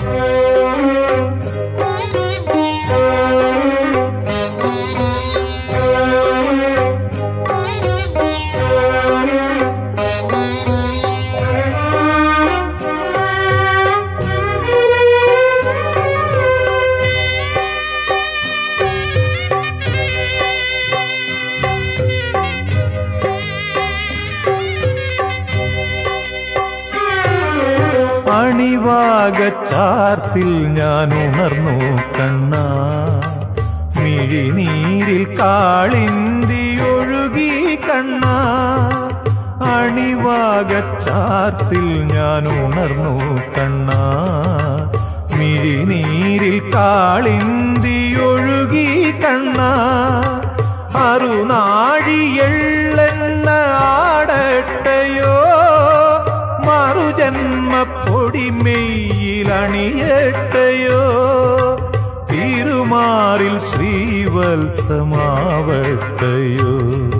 അണിവാകച്ചാർത്തിൽ ഞാൻ ഉണർന്നു കണ്ണ മിഴിനീരിൽ കാളിന്തി ഒഴുകി കണ്ണ അണിവാകച്ചാർത്തിൽ ഞാൻ ഉണർന്നു കണ്ണ മിഴിനീരിൽ കാളിന്തി ഒഴുകി കണ്ണ അറുനാഴിയെള്ളെണ്ണ ആടട്ടയോ മറുജന്മപ്പൊടിമെയ്യിലണിയട്ടയോ തിരുമാറിൽ ശ്രീവത്സമാവട്ടയോ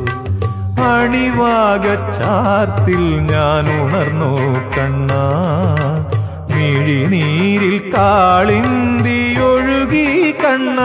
അണിവാകച്ചാർത്തിൽ ഞാൻ ഉണർന്നു കണ്ണ മിഴിനീരിൽ കാളിന്തി ഒഴുകി കണ്ണ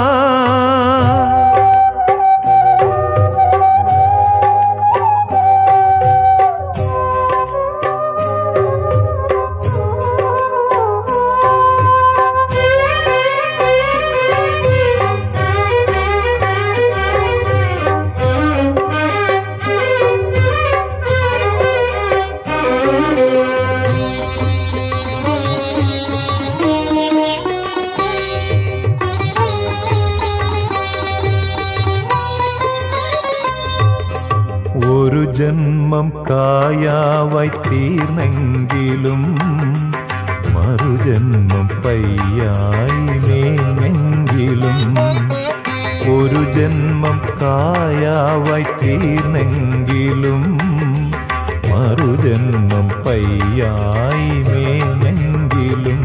ഒരു ജന്മം കായാവായി തീർന്നെങ്കിലും മറുജന്മം പയ്യായി മേഞ്ഞെങ്കിലും ഒരു ജന്മം കായാവായി തീർന്നെങ്കിലും മറുജന്മം പയ്യായി മേഞ്ഞെങ്കിലും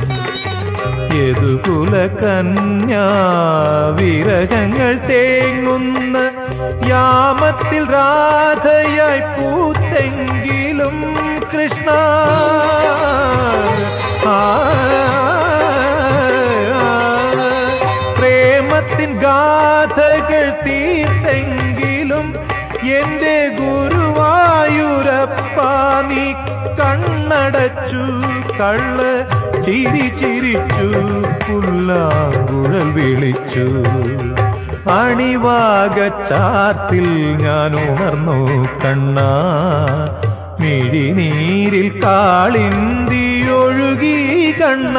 യദുകുല കന്യാ വിരഹങ്ങൾ തേങ്ങുന്ന യാമത്തിൽ രാധയായി പൂത്തെങ്കിലും കൃഷ്ണ ആ, പ്രേമത്തിൻ ഗാഥകൾ തീർത്തെങ്കിലും എന്റെ ഗുരുവായൂരപ്പ നീ കണ്ണടച്ചു കള്ള ചിരി ചിരിച്ചു പുല്ലാങ്കുഴൽ വിളിച്ചു അണിവാകച്ചാത്തിൽ ഞാൻ ഉണർന്നു കണ്ണ മിഴിനീരിൽ കാളിന്തി ഒഴുകി കണ്ണ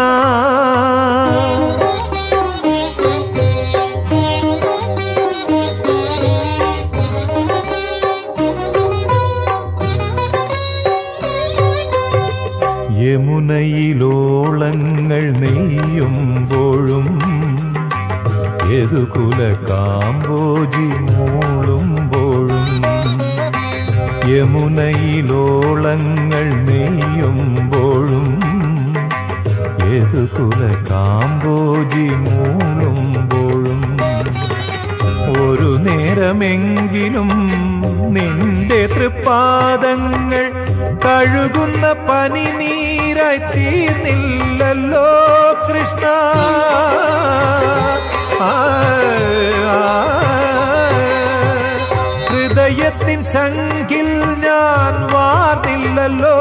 യമുനയിലോളങ്ങൾ നെയ്യുമ്പോഴും യദുകുല കാമ്പോജി മൂളുമ്പോഴും യമുനയിലോളങ്ങൾ നെയ്യുമ്പോഴും യദുകുല കാമ്പോജി മൂളുമ്പോഴും ഒരു നേരമെങ്കിലും നിന്റെ തൃപ്പാദങ്ങൾ കഴുകുന്ന പനിനീരായി തീർന്നില്ലല്ലോ കൃഷ്ണ ആ, ആ, ഹൃദയത്തിൻ സംഖിൽ ഞാൻ വാർന്നില്ലല്ലോ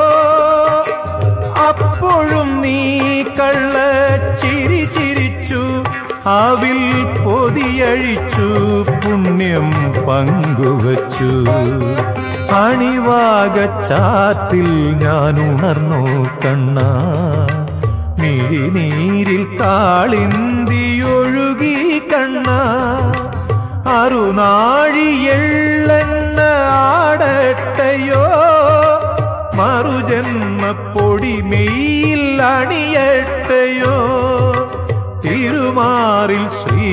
അപ്പോഴും നീ കള്ള ചിരി ചിരിച്ചു അവിൽ പൊതിയഴിച്ചു പുണ്യം പങ്കുവച്ചു അണിവാകച്ചാത്തിൽ ഞാൻ ഉണർന്നു കണ്ണ മിഴിനീരിൽ കാളിന്തി ഒഴുകി കണ്ണ അറുനാഴിയെള്ളെണ്ണ ആടട്ടയോ മറുജന്മപ്പൊടി മെയ്യിൽ അണിയട്ടയോ തിരുമാറിൽ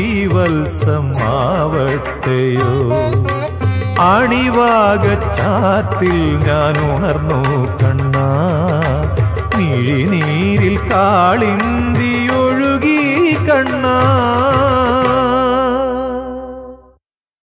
ശ്രീവത്സമാവട്ടയോ അണിവാകച്ചാത്തിൽ ഞാൻ ഉണർന്നു കണ്ണ മിഴിനീരിൽ കാളിന്തി ഒഴുകി കണ്ണ